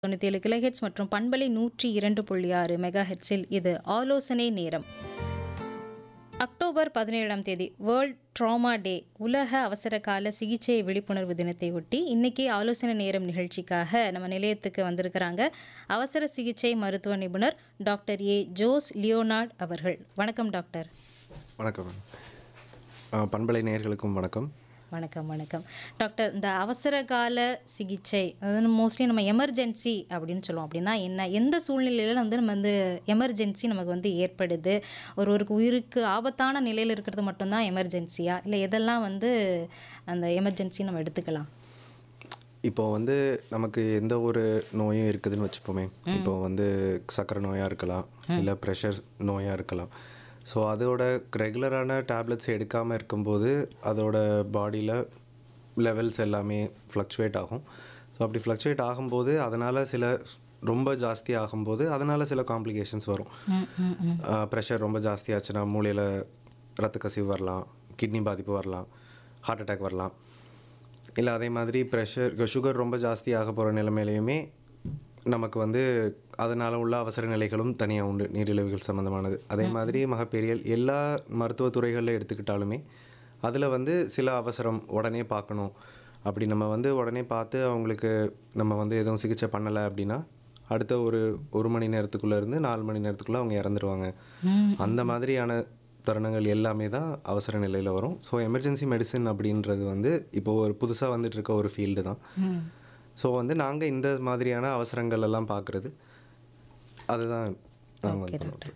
தொண்ணூற்றி ஏழு கிலோஹெட்ஸ் மற்றும் பண்பலை நூற்றி இரண்டு புள்ளி ஆறு மெகா ஹெட்ஸில் இது ஆலோசனை நேரம் அக்டோபர் பதினேழாம் தேதி வேர்ல்ட் ட்ராமா டே உலக அவசர கால சிகிச்சை விழிப்புணர்வு தினத்தை ஒட்டி இன்னைக்கு ஆலோசனை நேரம் நிகழ்ச்சிக்காக நம்ம நிலையத்துக்கு வந்திருக்கிறாங்க அவசர சிகிச்சை மருத்துவ நிபுணர் டாக்டர் ஏ ஜோஸ் லியோனார்ட் அவர்கள் வணக்கம் டாக்டர் வணக்கம் மேம் ஆ, பண்பலை நேயர்களுக்கும் வணக்கம் வணக்கம் வணக்கம் டாக்டர் இந்த அவசர கால சிகிச்சை அதாவது மோஸ்ட்லி நம்ம எமர்ஜென்சி அப்படின்னு சொல்லுவோம் அப்படின்னா என்ன எந்த சூழ்நிலையில வந்து நம்ம வந்து எமர்ஜென்சி நமக்கு வந்து ஏற்படுது ஒருவருக்கு உயிருக்கு ஆபத்தான நிலையில் இருக்கிறது மட்டும்தான் எமர்ஜென்சியா இல்லை எதெல்லாம் வந்து அந்த எமர்ஜென்சி நம்ம எடுத்துக்கலாம் இப்போ வந்து நமக்கு எந்த ஒரு நோயும் இருக்குதுன்னு வச்சுப்போமே இப்போ வந்து சர்க்கரை நோயாக இருக்கலாம் இல்லை ப்ரெஷர் நோயாக இருக்கலாம் ஸோ அதோட ரெகுலரான டேப்லெட்ஸ் எடுக்காமல் இருக்கும்போது அதோட பாடியில் லெவல்ஸ் எல்லாமே ஃப்ளக்சுவேட் ஆகும் ஸோ அப்படி ஃப்ளக்சுவேட் ஆகும்போது அதனால் சில ரொம்ப ஜாஸ்தி ஆகும்போது அதனால் சில காம்ப்ளிகேஷன்ஸ் வரும் ப்ரெஷர் ரொம்ப ஜாஸ்தியாச்சுன்னா மூளையில் ரத்த கசிவு வரலாம் கிட்னி பாதிப்பு வரலாம் ஹார்ட் அட்டாக் வரலாம் இல்லை அதே மாதிரி ப்ரெஷர் சுகர் ரொம்ப ஜாஸ்தி ஆக போகிற நிலைமையிலையுமே நமக்கு வந்து அதனால் உள்ள அவசர நிலைகளும் தனியாக உண்டு நீரிழிவுகள் சம்மந்தமானது அதே மாதிரி மகப்பேறியல் எல்லா மருத்துவத் துறைகளில் எடுத்துக்கிட்டாலுமே அதில் வந்து சில அவசரம் உடனே பார்க்கணும் அப்படி நம்ம வந்து உடனே பார்த்து அவங்களுக்கு நம்ம வந்து எதுவும் சிகிச்சை பண்ணலை அப்படின்னா அடுத்த ஒரு ஒரு மணி நேரத்துக்குள்ளே இருந்து நாலு மணி நேரத்துக்குள்ளே அவங்க இறந்துருவாங்க அந்த மாதிரியான தருணங்கள் எல்லாமே தான் அவசர நிலையில் வரும் ஸோ எமர்ஜென்சி மெடிசன் அப்படின்றது வந்து இப்போ ஒரு புதுசாக வந்துட்டு இருக்க ஒரு ஃபீல்டு தான் ஸோ வந்து நாங்கள் இந்த மாதிரியான அவசரங்கள் எல்லாம் பார்க்குறது அதுதான் நாங்கள் வந்து பண்ணுறோம்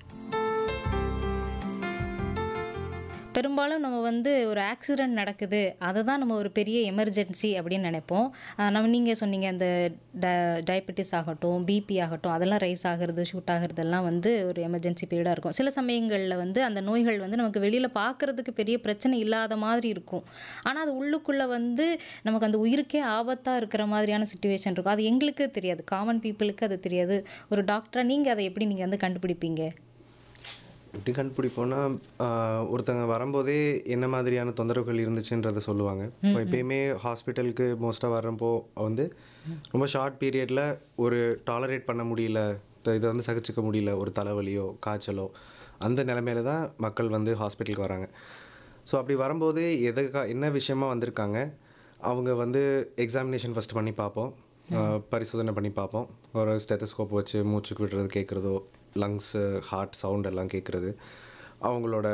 பெரும்பாலும் நம்ம வந்து ஒரு ஆக்சிடெண்ட் நடக்குது அதை தான் நம்ம ஒரு பெரிய எமர்ஜென்சி அப்படின்னு நினைப்போம் ஆஹ் நம்ம நீங்கள் சொன்னீங்க அந்த ட டயபெட்டிஸ் ஆகட்டும் பிபி ஆகட்டும் அதெல்லாம் ரைஸ் ஆகிறது ஷூட் ஆகிறதெல்லாம் வந்து ஒரு எமர்ஜென்சி பீரியடாக இருக்கும் சில சமயங்களில் வந்து அந்த நோய்கள் வந்து நமக்கு வெளியில் பார்க்குறதுக்கு பெரிய பிரச்சனை இல்லாத மாதிரி இருக்கும் ஆனால் அது உள்ளுக்குள்ளே வந்து நமக்கு அந்த உயிருக்கே ஆபத்தாக இருக்கிற மாதிரியான சுச்சுவேஷன் இருக்கும் அது எங்களுக்கு தெரியாது காமன் பீப்புளுக்கு அது தெரியாது ஒரு டாக்டராக நீங்கள் அதை எப்படி நீங்கள் வந்து கண்டுபிடிப்பீங்க எப்படி கண்டுபிடிப்போம்னா ஆஹ், ஒருத்தங்க வரும்போதே என்ன மாதிரியான தொந்தரவுகள் இருந்துச்சுன்றதை சொல்லுவாங்க இப்போ எப்பயுமே ஹாஸ்பிட்டலுக்கு மோஸ்ட்டாக வரப்போ வந்து ரொம்ப ஷார்ட் பீரியடில் ஒரு டாலரேட் பண்ண முடியல த- இதை வந்து சகிச்சுக்க முடியல ஒரு தலைவலியோ காய்ச்சலோ அந்த நிலமையில தான் மக்கள் வந்து ஹாஸ்பிட்டலுக்கு வராங்க ஸோ அப்படி வரும்போது எதுக்கா என்ன விஷயமா வந்திருக்காங்க அவங்க வந்து எக்ஸாமினேஷன் ஃபஸ்ட்டு பண்ணி பார்ப்போம் ஆஹ், பரிசோதனை பண்ணி பார்ப்போம் ஒரு ஸ்டெத்தஸ்கோப் வச்சு மூச்சுக்கு விடுறது கேட்குறதோ லங்ஸு ஹார்ட் சவுண்ட் எல்லாம் கேட்குறது அவங்களோட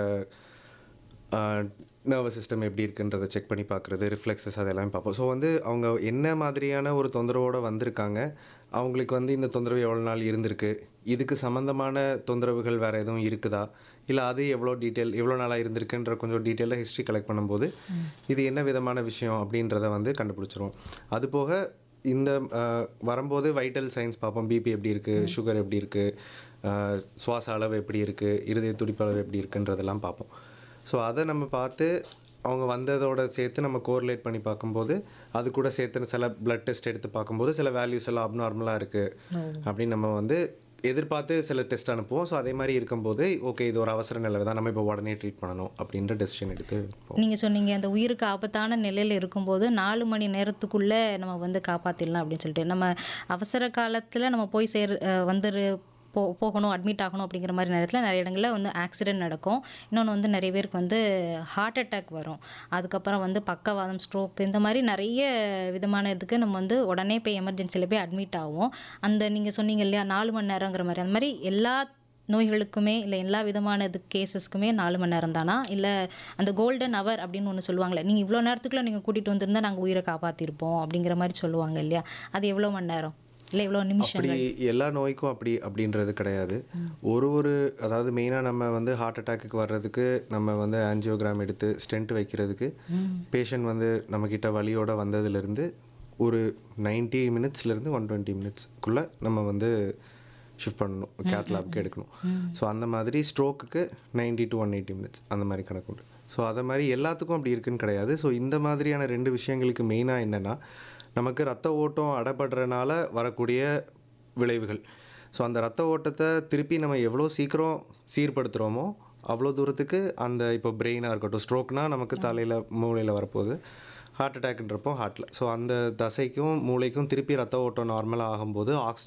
நர்வஸ் சிஸ்டம் எப்படி இருக்குன்றதை செக் பண்ணி பார்க்குறது ரிஃப்ளெக்ஸஸ் அதெல்லாம் பார்ப்போம் ஸோ வந்து அவங்க என்ன மாதிரியான ஒரு தொந்தரவோடு வந்திருக்காங்க அவங்களுக்கு வந்து இந்த தொந்தரவு எவ்வளோ நாள் இருந்திருக்கு இதுக்கு சம்மந்தமான தொந்தரவுகள் வேறு எதுவும் இருக்குதா இல்லை அது எவ்வளோ டீட்டெயில் எவ்வளோ நாளாக இருந்திருக்குன்ற கொஞ்சம் டீட்டெயிலாக ஹிஸ்ட்ரி கலெக்ட் பண்ணும்போது இது என்ன விதமான விஷயம் அப்படின்றத வந்து கண்டுபிடிச்சிருவோம் அது போக இந்த அஹ், வரும்போது வைட்டல் சயின்ஸ் பார்ப்போம் பிபி எப்படி இருக்குது சுகர் எப்படி இருக்குது சுவாச அளவு எப்படி இருக்குது இருதய துடிப்பு அளவு எப்படி இருக்குன்றதெல்லாம் பார்ப்போம் ஸோ அதை நம்ம பார்த்து அவங்க வந்ததோட சேர்த்து நம்ம கோரிலேட் பண்ணி பார்க்கும்போது அது கூட சேர்த்து சில பிளட் டெஸ்ட் எடுத்து பார்க்கும்போது சில வேல்யூஸ் எல்லாம் அப்நார்மலாக இருக்குது அப்படின்னு நம்ம வந்து எதிர்பார்த்து சில டெஸ்ட் அனுப்புவோம் ஸோ அதே மாதிரி இருக்கும்போது ஓகே இது ஒரு அவசர நிலை தான் நம்ம இப்போ உடனே ட்ரீட் பண்ணணும் அப்படின்ற டெசிஷன் எடுத்து போவோம் நீங்கள் சொன்னீங்க அந்த உயிருக்கு ஆபத்தான நிலையில் இருக்கும்போது நாலு மணி நேரத்துக்குள்ளே நம்ம வந்து காப்பாற்றிடலாம் அப்படின்னு சொல்லிட்டு நம்ம அவசர காலத்தில் நம்ம போய் சேர் அஹ் வந்துரு போ போகணும் அட்மிட் ஆகணும் அப்படிங்கிற மாதிரி நேரத்தில் நிறைய இடங்களில் வந்து ஆக்சிடென்ட் நடக்கும் இன்னொன்று வந்து நிறைய பேருக்கு வந்து ஹார்ட் அட்டாக் வரும் அதுக்கப்புறம் வந்து பக்கவாதம் ஸ்ட்ரோக் இந்த மாதிரி நிறைய விதமான இதுக்கு நம்ம வந்து உடனே போய் எமர்ஜென்சியில் போய் அட்மிட் ஆகும் அந்த நீங்கள் சொன்னீங்க இல்லையா நாலு மணி நேரங்கிற மாதிரி அந்த மாதிரி எல்லா நோய்களுக்குமே இல்லை எல்லா விதமான இது கேசஸ்க்குமே நாலு மணி நேரம் தானா இல்லை அந்த கோல்டன் அவர் அப்படின்னு ஒன்று சொல்லுவாங்களே நீங்கள் இவ்வளோ நேரத்துக்குள்ள நீங்கள் கூட்டிகிட்டு வந்திருந்தா நாங்கள் உயிரை காப்பாற்றிருப்போம் அப்படிங்கிற மாதிரி சொல்லுவாங்க இல்லையா அது எவ்வளோ மணி நேரம் இல்லை எவ்வளோ நிமிஷம் அப்படி எல்லா நோய்க்கும் அப்படி அப்படின்றது கிடையாது ஒரு ஒரு அதாவது மெயினாக நம்ம வந்து ஹார்ட் அட்டாக்கு வர்றதுக்கு நம்ம வந்து ஆன்ஜியோகிராம் எடுத்து ஸ்டென்ட் வைக்கிறதுக்கு பேஷண்ட் வந்து நம்மக்கிட்ட வலியோட வந்ததுலேருந்து ஒரு நைன்ட்டி மினிட்ஸ்லேருந்து ஒன் டுவெண்ட்டி மினிட்ஸ்க்குள்ளே நம்ம வந்து ஷிஃப்ட் பண்ணணும் கேத் லேப்க்கு எடுக்கணும் ஸோ அந்த மாதிரி ஸ்ட்ரோக்குக்கு ninety to one eighty minutes அந்த மாதிரி கணக்கு உண்டு ஸோ அதை மாதிரி எல்லாத்துக்கும் அப்படி இருக்குன்னு கிடையாது ஸோ இந்த மாதிரியான ரெண்டு விஷயங்களுக்கு மெயினாக என்னென்னா நமக்கு ரத்த ஓட்டம் அடைபடுறனால வரக்கூடிய விளைவுகள் ஸோ அந்த ரத்த ஓட்டத்தை திருப்பி நம்ம எவ்வளோ சீக்கிரம் சீர்படுத்துகிறோமோ அவ்வளோ தூரத்துக்கு அந்த இப்போ பிரெயினாக இருக்கட்டும் ஸ்ட்ரோக்னா நமக்கு தலையில் மூளையில் வரப்போகுது ஹார்ட் அட்டாக்ன்றப்போ ஹார்ட்டில் ஸோ அந்த தசைக்கும் மூளைக்கும் திருப்பி ரத்த ஓட்டம் நார்மலாக ஆகும்போது ஆக்சிஜன்